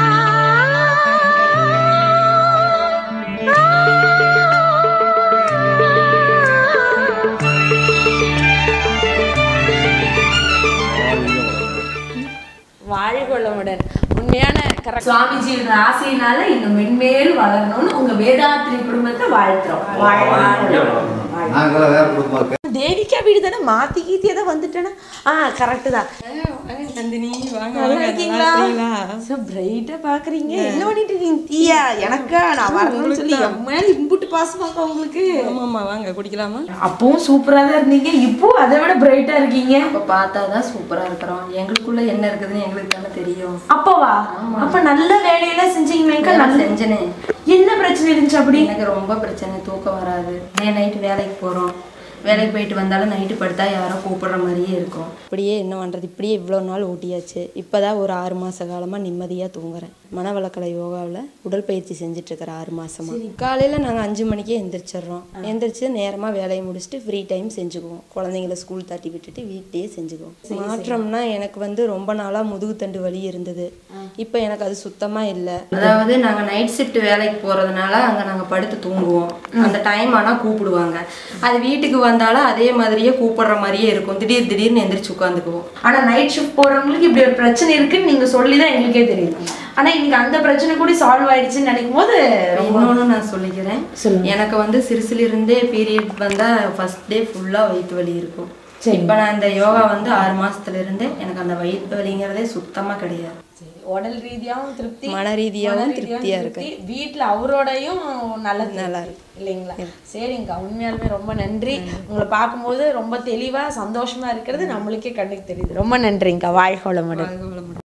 Speaker 4: வாழ்க வளமுடன் உண்மையான கரெக்ட் சுவாமிஜியோட ஆசையினால இந்த மென்மேலும் வளரணும்னு உங்க வேதாத்ரி குடும்பத்தை வாழ்த்துறோம் வாழ்க
Speaker 14: நாங்களாம் வேற குடும்பம் இருக்கு
Speaker 4: தேவிகா வீடு தானே மாத்தி கீத்தி ஏதோ வந்துட்டேனா ஆ கரெக்ட் தான்
Speaker 15: நந்தினி வாங்க
Speaker 4: நல்லா இருக்கீங்களா சோ பிரைட்டா பாக்குறீங்க என்ன பண்ணிட்டு இருக்கீங்க தீயா எனக்கா நான் வரணும்னு சொல்லி என் மேல இம்புட்டு பாசமாக்கா உங்களுக்கு
Speaker 15: ஆமாம்மா வாங்க குடிக்கலாமா
Speaker 4: அப்பவும் சூப்பரா தான் இருந்தீங்க இப்போ அதை விட பிரைட்டா இருக்கீங்க
Speaker 16: அப்ப பார்த்தாதான் சூப்பரா இருக்கிறோம் எங்களுக்குள்ள என்ன இருக்குதுன்னு எங்களுக்கு தானே தெரியும்
Speaker 4: அப்பவா அப்ப நல்ல வேலையெல்லாம் செஞ்சீங்களேக்கா
Speaker 16: நான்
Speaker 4: நல்ல
Speaker 16: செஞ்சனே
Speaker 4: என்ன பிரச்சனை இருந்துச்சு அப்படி
Speaker 16: எனக்கு ரொம்ப பிரச்சனை தூக்கம் வராது டே நைட்டு வேலைக்கு போறோம் வேலைக்கு போயிட்டு வந்தாலும் நைட்டு படுத்தா யாரோ கூப்பிடுற மாதிரியே இருக்கும்
Speaker 15: இப்படியே என்ன பண்ணுறது இப்படியே இவ்வளோ நாள் ஓட்டியாச்சு இப்போ தான் ஒரு ஆறு மாத காலமாக நிம்மதியாக தூங்குறேன் மனவளக்கலை யோகாவில் உடற்பயிற்சி செஞ்சிட்ருக்கிறேன் ஆறு மாதமாக காலையில் நாங்கள் அஞ்சு மணிக்கே எந்திரிச்சிடுறோம் எந்திரிச்சு நேரமாக வேலையை முடிச்சுட்டு ஃப்ரீ டைம் செஞ்சுக்குவோம் குழந்தைங்கள ஸ்கூல் தட்டி விட்டுட்டு வீட்டையே செஞ்சுக்குவோம் மாற்றம்னா எனக்கு வந்து ரொம்ப நாளாக முதுகுத்தண்டு வலி இருந்தது இப்போ எனக்கு அது சுத்தமாக இல்லை
Speaker 16: அதாவது நாங்க நைட் ஷிஃப்ட் வேலைக்கு போறதுனால அங்க நாங்க படுத்து தூங்குவோம் அந்த டைம் ஆனா கூப்பிடுவாங்க அது வீட்டுக்கு வந்தாலும் அதே மாதிரியே கூப்பிடுற மாதிரியே இருக்கும் திடீர் திடீர்னு எந்திரிச்சு உட்காந்துக்குவோம்
Speaker 4: ஆனா நைட் ஷிஃப்ட் போறவங்களுக்கு இப்படி ஒரு பிரச்சனை இருக்குன்னு நீங்க சொல்லி தான் எங்களுக்கே தெரியும் ஆனா இன்னைக்கு அந்த பிரச்சனை கூட சால்வ் ஆயிடுச்சுன்னு நினைக்கும் போது ரொம்ப
Speaker 16: இன்னொன்று நான் சொல்லிக்கிறேன் எனக்கு வந்து சிறுசுல இருந்தே பீரியட் வந்தா ஃபர்ஸ்ட் டே ஃபுல்லா வயிற்று வலி இருக்கும் இப்போ நான் இந்த யோகா வந்து ஆறு மாசத்துல இருந்தே எனக்கு அந்த வயிற்று வலிங்கிறதே சுத்தமா கிடையாது
Speaker 4: உடல் ரீதியாவும் திருப்தி
Speaker 15: மன ரீதியாவும்
Speaker 4: மன
Speaker 15: திருப்தியா
Speaker 4: திருப்தி. வீட்ல அவரோடையும் நல்லது
Speaker 15: நல்லா
Speaker 4: இருக்கு இல்லைங்களா சரிங்கக்கா உண்மையாலுமே ரொம்ப நன்றி உங்களை பார்க்கும்போது ரொம்ப தெளிவா சந்தோஷமா இருக்கிறது நம்மளுக்கே கண்ணுக்கு தெரியுது ரொம்ப நன்றிங்கக்கா வாழ்க வளமுடன்